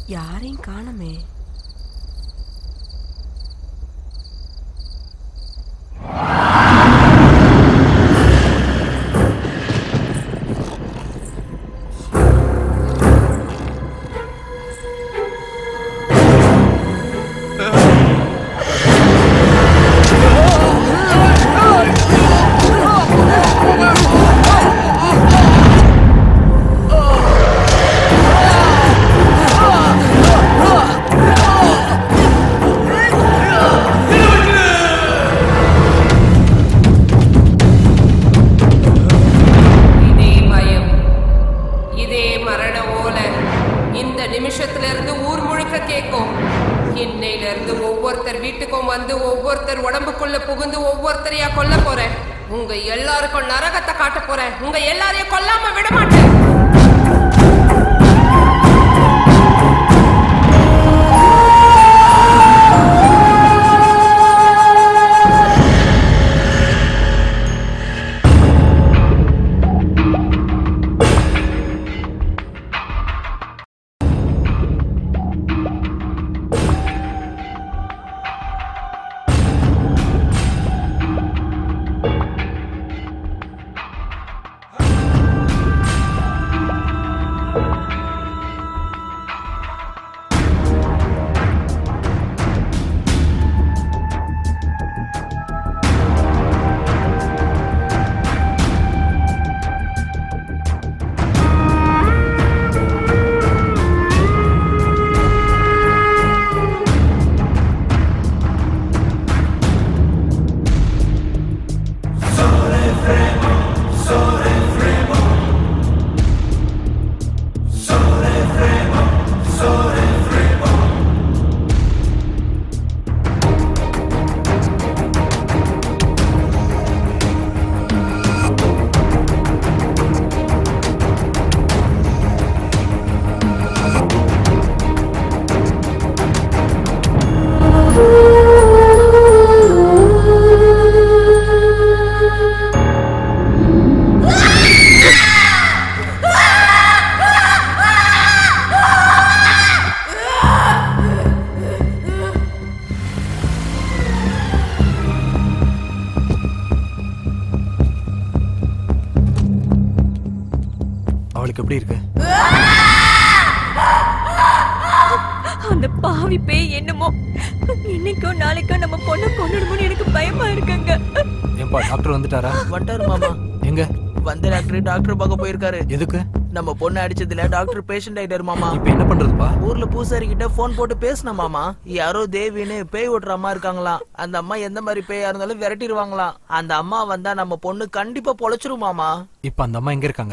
யாரையும் காணமே இதே பயம் இதே மரண ஓலை இந்த நிமிஷத்துல இருந்து ஊர் முழுக்க கேட்கும் இன்னையில இருந்து ஒவ்வொருத்தர் வீட்டுக்கும் வந்து ஒவ்வொருத்தர் உடம்புக்குள்ள புகுந்து ஒவ்வொருத்தரையா கொல்ல போறேன் உங்க எல்லாருக்கும் நரகத்தை காட்ட போறேன் உங்க எல்லாரையும் கொல்லாம விட மாட்டேன் அவளுக்கு எப்படி இருக்கு அந்த பாவி பேய் என்னமோ இன்னைக்கோ நாளைக்கோ நம்ம பொண்ணை கொண்டுடுமோன்னு எனக்கு பயமா இருக்குங்க ஏன்பா டாக்டர் வந்துட்டாரா வந்துட்டாரு மாமா எங்க வந்த டாக்டர் டாக்டர் பார்க்க போயிருக்காரு எதுக்கு நம்ம பொண்ணு அடிச்சதுல டாக்டர் பேஷண்ட் ஆயிட்டாரு மாமா இப்ப என்ன பண்றதுப்பா ஊர்ல பூசாரி கிட்ட போன் போட்டு பேசின மாமா யாரோ தேவின்னு பேய் ஓட்டுற அம்மா இருக்காங்களாம் அந்த அம்மா எந்த மாதிரி பேயா இருந்தாலும் விரட்டிடுவாங்களாம் அந்த அம்மா வந்தா நம்ம பொண்ணு கண்டிப்பா பொழைச்சிரும் மாமா இப்ப அந்த அம்மா எங்க இருக்காங்க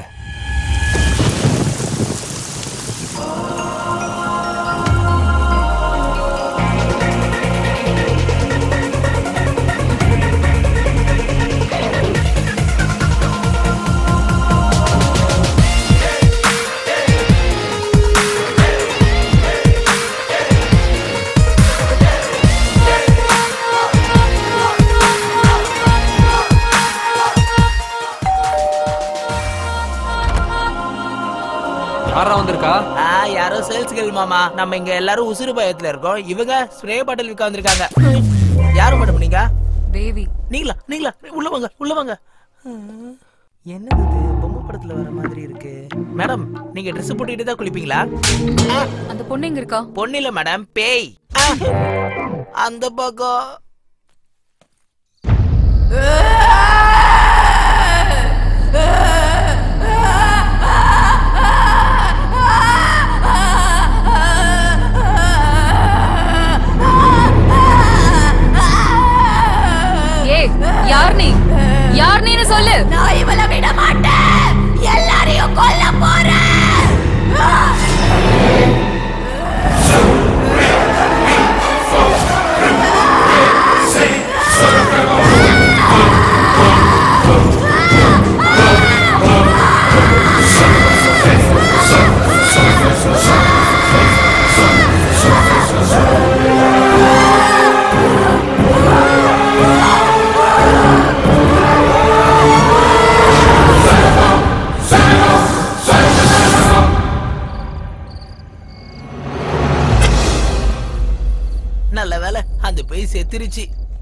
யாரா வந்திருக்கா ஆ யாரோ சேல்ஸ் கேர்ள் மாமா நம்ம இங்க எல்லாரும் உசுறு பயத்துல இருக்கோம் இவங்க ஸ்ப்ரே பாட்டில் விற்க வந்திருக்காங்க யாரு மேடம் நீங்க தேவி நீங்களா நீங்களா உள்ள வாங்க உள்ள வாங்க என்னது இது பொம்மை படத்துல வர மாதிரி இருக்கு மேடம் நீங்க Dress போட்டுக்கிட்டு தான் குளிப்பீங்களா அந்த பொண்ணு எங்க இருக்கா பொண்ணு இல்ல மேடம் பேய் ஆ, அந்த பக்கம் ஏய் யார் நீ யார் நீன்னு சொல்லு நான் இவளை விட மாட்டேன் எல்லாரையும் கொல்ல போறேன் Senegal! திருச்சி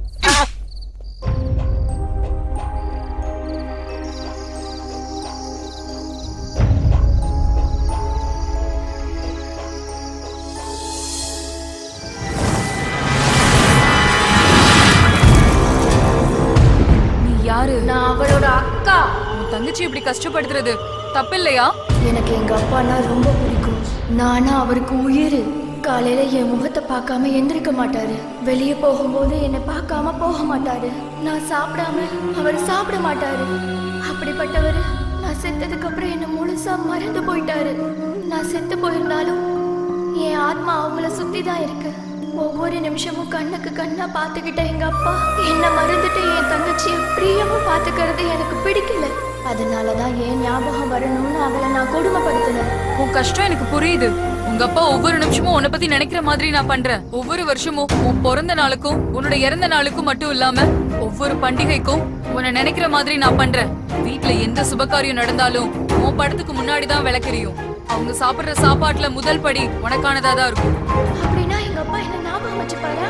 நீ யாரு நான் அவரோட அக்கா உன் தங்கச்சி இப்படி கஷ்டப்படுத்துறது தப்பில்லையா எனக்கு எங்க அப்பானா ரொம்ப பிடிக்கும் நானா அவருக்கு உயிர் காலையில என் முகத்தை பார்க்காம எந்திரிக்க மாட்டாரு வெளியே போகும்போது என்னை பார்க்காம போக மாட்டாரு நான் சாப்பிடாம அவர் சாப்பிட மாட்டாரு அப்படிப்பட்டவர் நான் செத்ததுக்கு அப்புறம் என்ன முழுசா மறந்து போயிட்டாரு நான் செத்து போயிருந்தாலும் என் ஆத்மா அவங்கள சுத்தி தான் இருக்கு ஒவ்வொரு நிமிஷமும் கண்ணுக்கு கண்ணா பார்த்துக்கிட்ட எங்க அப்பா என்ன மறந்துட்டு என் தங்கச்சியை பிரியமா பார்த்துக்கிறது எனக்கு பிடிக்கல அதனாலதான் என் ஞாபகம் வரணும்னு அவளை நான் கொடுமைப்படுத்தினேன் உன் கஷ்டம் எனக்கு புரியுது உங்க அப்பா ஒவ்வொரு நிமிஷமும் உன்னை பத்தி நினைக்கிற மாதிரி நான் பண்றேன் ஒவ்வொரு வருஷமும் உன் பிறந்த நாளுக்கும் உன்னோட இறந்த நாளுக்கும் மட்டும் இல்லாம ஒவ்வொரு பண்டிகைக்கும் உன்னை நினைக்கிற மாதிரி நான் பண்றேன் வீட்ல எந்த சுபகாரியம் நடந்தாலும் உன் படத்துக்கு முன்னாடி தான் விளக்கறியும் அவங்க சாப்பிடுற சாப்பாட்டுல முதல் படி உனக்கானதா தான் இருக்கும் அப்படின்னா எங்க அப்பா என்ன ஞாபகம் வச்சுப்பாரா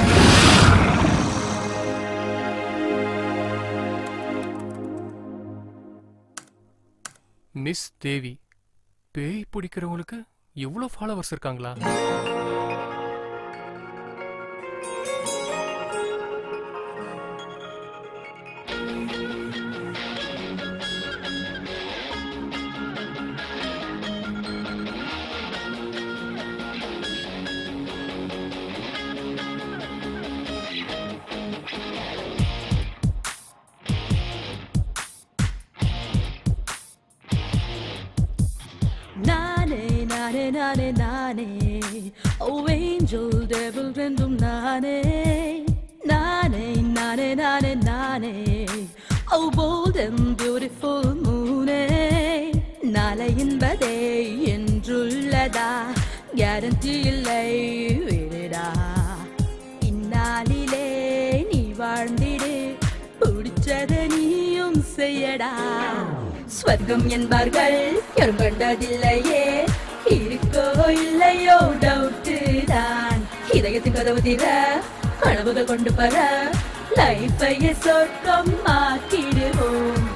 மிஸ் தேவி பேய் பிடிக்கிறவங்களுக்கு இவ்வளோ ஃபாலோவர்ஸ் இருக்காங்களா நானே நானே நானே நானே ஓ ஏஞ்சல் டெவில் ரெண்டும் நானே நானே நானே நானே நானே ஓ போல்ட் அண்ட் பியூட்டிஃபுல் மூனே நாளை என்பதே என்றுள்ளதா கேரண்டி இல்லை விடுடா இந்நாளிலே நீ வாழ்ந்திடு பிடிச்சத நீயும் செய்யடா ஸ்வர்க்கம் என்பார்கள் யாரும் கண்டதில்லையே இருக்கோ இல்லையோ டவுட்டு தான் இதயத்தின் கதவு திற கனவுகள் கொண்டு பர லைஃபையே சொர்க்கம் ஆக்கிடுவோம்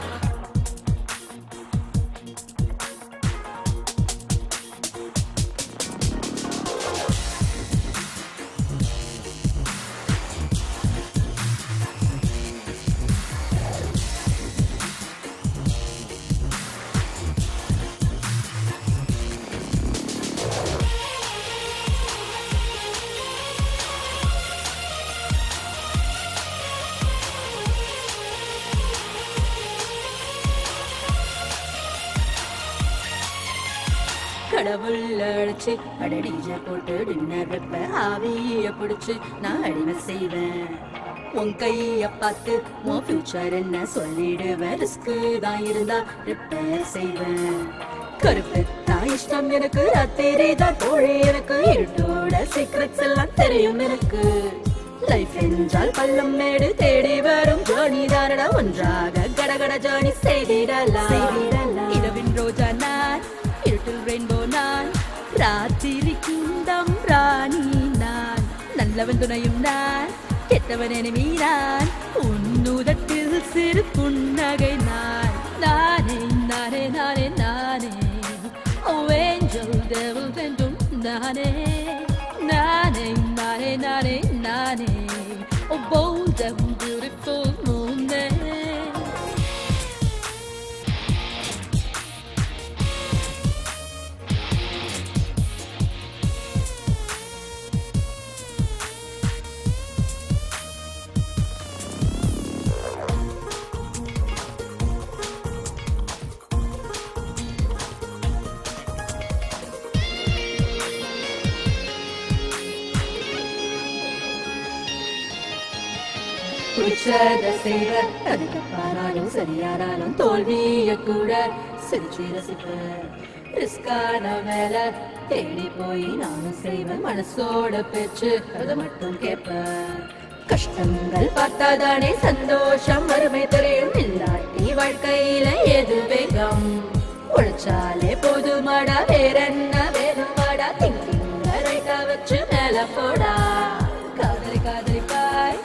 கடவுள் அழைச்சு அடடிஜ போட்டு டின்னர் வைப்ப ஆவிய பிடிச்சு நான் அடிமை செய்வேன் உன் கைய பார்த்து உன் ஃபியூச்சர் என்ன சொல்லிடுவேன் ரிஸ்க் தான் இருந்தா ரிப்பேர் செய்வேன் கருப்பு தான் இஷ்டம் எனக்கு ராத்திரி தான் தோழி எனக்கு இருட்டோட சீக்ரெட்ஸ் எல்லாம் தெரியும் எனக்கு லைஃப் என்றால் பள்ளம் மேடு தேடி வரும் ஜோனி தானடா ஒன்றாக கடகட ஜோனி செய்திடலாம் இரவின் ரோஜா நான் இருட்டில் ரெயின்போ நான் ராத்திரி கிங்டம் ராணி நான் நல்லவன் துணையும் நான் கெட்டவன் enemy நான் உன்னுதட்டில் சிறு புன்னகை நான் நானே நானே நானே நானே ஓ ஏஞ்சல் devil ரெண்டும் நானே நானே நானே நானே நானே ஓ bold and beautiful moonே பிடிச்சத செய்வ அது தப்பானாலும் சரியானாலும் தோல்விய கூட சிரிச்சு ரசிப்ப ரிஸ்கான வேலை தேடி போய் நானும் செய்வேன் மனசோட பேச்சு அதை மட்டும் கேட்பேன் கஷ்டங்கள் பார்த்தாதானே சந்தோஷம் வறுமை தெரியும் இல்லாட்டி வாழ்க்கையில எது வேகம் உழைச்சாலே போதுமாடா வேறென்ன வேணுமாடா திங்கிங்க ரைட்டா வச்சு மேல போடா காதலி காதலிப்பாய்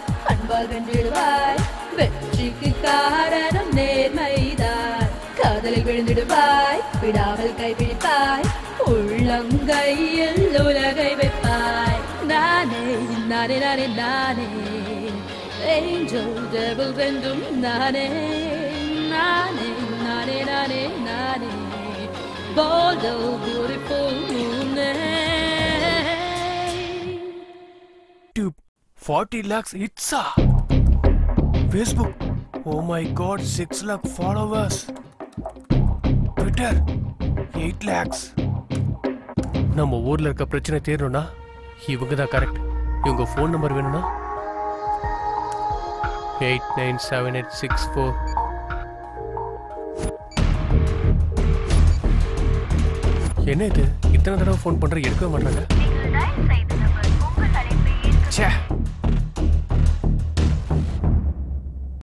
அகன்றிடுவாய் வெற்றிக்கு காரணம் நேர்மைதான் காதலில் விழுந்திடுவாய் விடாமல் கைப்பிடிப்பாய் உள்ளங்கையில் உலகை வைப்பாய் நானே நானே நானே நானே ஏஞ்சல் டெவல் வென்றும் நானே நானே நானே நானே நானே bold oh beautiful moon tube forty lakhs இட்ஸா Facebook oh my god six lakh followers Twitter eight lakhs நம்ம ஊர்ல இருக்க பிரச்சனை தீரணும்னா இவங்க தான் கரெக்ட் இவங்க ஃபோன் நம்பர் வேணும்னா eight nine seven eight six four என்ன இது இத்தனை தடவை ஃபோன் பண்ற எடுக்கவே மாட்டாங்க ச்சே